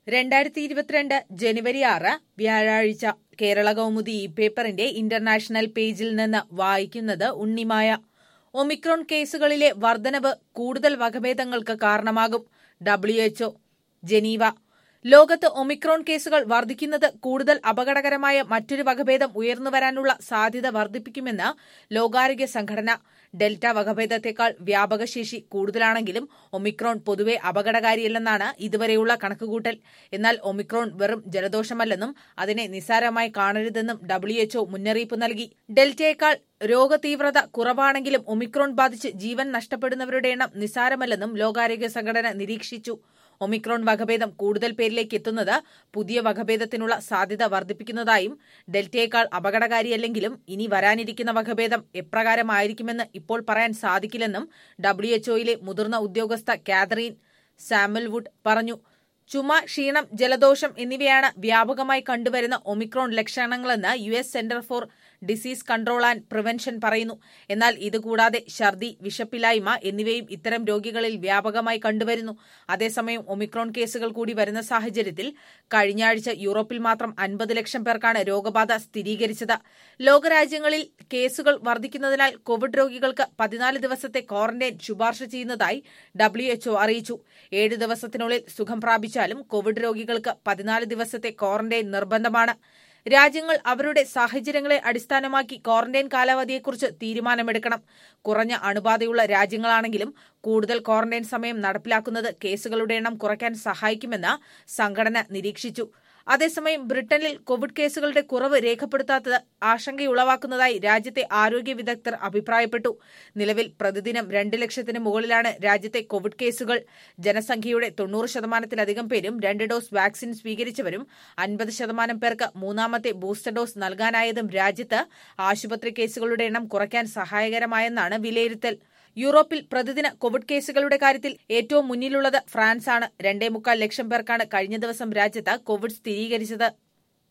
രണ്ടായിരത്തി ഇരുപത്തിരണ്ട് ജനുവരി ആറ് വ്യാഴാഴ്ച കേരള കൗമുദി ഈ പേപ്പറിന്റെ ഇന്റർനാഷണൽ പേജിൽ നിന്ന് വായിക്കുന്നത് ഉണ്ണിമായ ഒമിക്രോൺ കേസുകളിലെ വർധനവ് കൂടുതൽ വകഭേദങ്ങൾക്ക് കാരണമാകും ഡബ്ല്യുഎച്ച്ഒ ജനീവ ലോകത്ത് ഒമിക്രോൺ കേസുകൾ വർദ്ധിക്കുന്നത് കൂടുതൽ അപകടകരമായ മറ്റൊരു വകഭേദം ഉയർന്നുവരാനുള്ള സാധ്യത വർദ്ധിപ്പിക്കുമെന്ന് ലോകാരോഗ്യ സംഘടന ഡെൽറ്റ വകഭേദത്തെക്കാൾ വ്യാപകശേഷി കൂടുതലാണെങ്കിലും ഒമിക്രോൺ പൊതുവെ അപകടകാരിയല്ലെന്നാണ് ഇതുവരെയുള്ള കണക്കുകൂട്ടൽ എന്നാൽ ഒമിക്രോൺ വെറും ജലദോഷമല്ലെന്നും അതിനെ നിസ്സാരമായി കാണരുതെന്നും ഡബ്ല്യുഎച്ച്ഒ മുന്നറിയിപ്പ് നൽകി ഡെൽറ്റയേക്കാൾ രോഗതീവ്രത കുറവാണെങ്കിലും ഒമിക്രോൺ ബാധിച്ച് ജീവൻ നഷ്ടപ്പെടുന്നവരുടെ എണ്ണം നിസ്സാരമല്ലെന്നും ലോകാരോഗ്യ സംഘടന നിരീക്ഷിച്ചു ഒമിക്രോൺ വകഭേദം കൂടുതൽ പേരിലേക്ക് എത്തുന്നത് പുതിയ വകഭേദത്തിനുള്ള സാധ്യത വർദ്ധിപ്പിക്കുന്നതായും ഡെൽറ്റയേക്കാൾ അപകടകാരിയല്ലെങ്കിലും ഇനി വരാനിരിക്കുന്ന വകഭേദം എപ്രകാരമായിരിക്കുമെന്ന് ഇപ്പോൾ പറയാൻ സാധിക്കില്ലെന്നും ഡബ്ല്യുഎച്ച്ഒയിലെ മുതിർന്ന ഉദ്യോഗസ്ഥ കാതറീൻ സാമുൽവുഡ് പറഞ്ഞു ചുമ ക്ഷീണം ജലദോഷം എന്നിവയാണ് വ്യാപകമായി കണ്ടുവരുന്ന ഒമിക്രോൺ ലക്ഷണങ്ങളെന്ന് U S Center for Disease Control and Prevention പറയുന്നു എന്നാൽ ഇതുകൂടാതെ ഛർദി വിശപ്പില്ലായ്മ എന്നിവയും ഇത്തരം രോഗികളിൽ വ്യാപകമായി കണ്ടുവരുന്നു അതേസമയം ഒമിക്രോൺ കേസുകൾ കൂടി വരുന്ന സാഹചര്യത്തിൽ കഴിഞ്ഞ ആഴ്ച യൂറോപ്പിൽ മാത്രം അൻപത് ലക്ഷം പേർക്കാണ് രോഗബാധ സ്ഥിരീകരിച്ചത് ലോകരാജ്യങ്ങളിൽ കേസുകൾ വർദ്ധിക്കുന്നതിനാൽ കോവിഡ് രോഗികൾക്ക് പതിനാല് ദിവസത്തെ ക്വാറന്റൈൻ ശുപാർശ ചെയ്യുന്നതായി ഡബ്ല്യുഎച്ച്ഒ അറിയിച്ചു ഏഴ് ദിവസത്തിനുള്ളിൽ സുഖം പ്രാപിച്ചാലും കോവിഡ് രോഗികൾക്ക് പതിനാല് ദിവസത്തെ ക്വാറന്റൈൻ നിർബന്ധമാണ് രാജ്യങ്ങൾ അവരുടെ സാഹചര്യങ്ങളെ അടിസ്ഥാനമാക്കി ക്വാറന്റൈൻ കാലാവധിയെക്കുറിച്ച് തീരുമാനമെടുക്കണം കുറഞ്ഞ അണുബാധയുള്ള രാജ്യങ്ങളാണെങ്കിലും കൂടുതൽ ക്വാറന്റൈൻ സമയം നടപ്പിലാക്കുന്നത് കേസുകളുടെ എണ്ണം കുറയ്ക്കാൻ സഹായിക്കുമെന്ന് സംഘടന നിരീക്ഷിച്ചു അതേസമയം ബ്രിട്ടനിൽ കോവിഡ് കേസുകളുടെ കുറവ് രേഖപ്പെടുത്താത്തത് ആശങ്കയുളവാക്കുന്നതായി രാജ്യത്തെ ആരോഗ്യ വിദഗ്ധർ അഭിപ്രായപ്പെട്ടു നിലവിൽ പ്രതിദിനം രണ്ട് ലക്ഷത്തിന് മുകളിലാണ് രാജ്യത്തെ കോവിഡ് കേസുകൾ ജനസംഖ്യയുടെ തൊണ്ണൂറ് ശതമാനത്തിലധികം പേരും രണ്ട് ഡോസ് വാക്സിൻ സ്വീകരിച്ചവരും അൻപത് ശതമാനം പേർക്ക് മൂന്നാമത്തെ ബൂസ്റ്റർ ഡോസ് നൽകാനായതും രാജ്യത്ത് ആശുപത്രി കേസുകളുടെ എണ്ണം കുറയ്ക്കാൻ സഹായകരമായെന്നാണ് വിലയിരുത്തൽ യൂറോപ്പിൽ പ്രതിദിന കോവിഡ് കേസുകളുടെ കാര്യത്തിൽ ഏറ്റവും മുന്നിലുള്ളത് ഫ്രാൻസാണ് രണ്ടേ മുക്കാൽ ലക്ഷം പേർക്കാണ് കഴിഞ്ഞ ദിവസം രാജ്യത്ത് കോവിഡ് സ്ഥിരീകരിച്ചത്